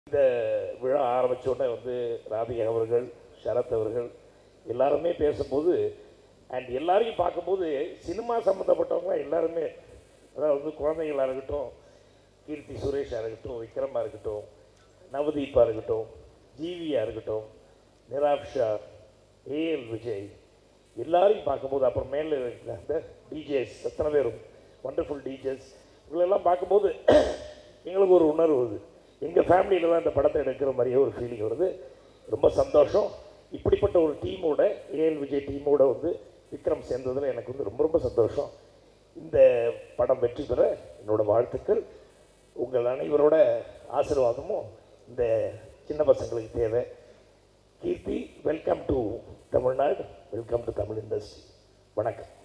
இந்த விழா ஆரம்பிச்ச உடனே வந்து ராதிகா அவர்கள் சரத் அவர்கள் எல்லாருமே பேசும்போது அண்ட் எல்லாரையும் பார்க்கும்போது சினிமா சம்மந்தப்பட்டவங்க எல்லாருமே அதாவது வந்து குழந்தைங்களா இருக்கட்டும் கீர்த்தி சுரேஷாக இருக்கட்டும் விக்ரமாக இருக்கட்டும் நவதீப்பா இருக்கட்டும் ஜீவியா இருக்கட்டும் நிராப்ஷா ஏஎல் விஜய் எல்லாரையும் பார்க்கும்போது அப்புறம் மேலே இருக்கிற அந்த டிஜேஸ் எத்தனை பேரும் வண்டர்ஃபுல் டிஜேஸ் இவங்களெல்லாம் பார்க்கும்போது எங்களுக்கு ஒரு உணர்வு வருது எங்கள் ஃபேமிலியில் தான் இந்த படத்தை எடுக்கிற மாதிரியே ஒரு ஃபீலிங் வருது ரொம்ப சந்தோஷம் இப்படிப்பட்ட ஒரு டீமோட ஏஎல் விஜய் டீமோட வந்து விக்ரம் சேர்ந்ததில் எனக்கு வந்து ரொம்ப ரொம்ப சந்தோஷம் இந்த படம் வெற்றி பெற என்னோட வாழ்த்துக்கள் உங்கள் அனைவரோட ஆசீர்வாதமும் இந்த சின்ன பசங்களுக்கு தேவை Keerthi welcome to Tamil Nadu welcome to Tamil industry வணக்கம்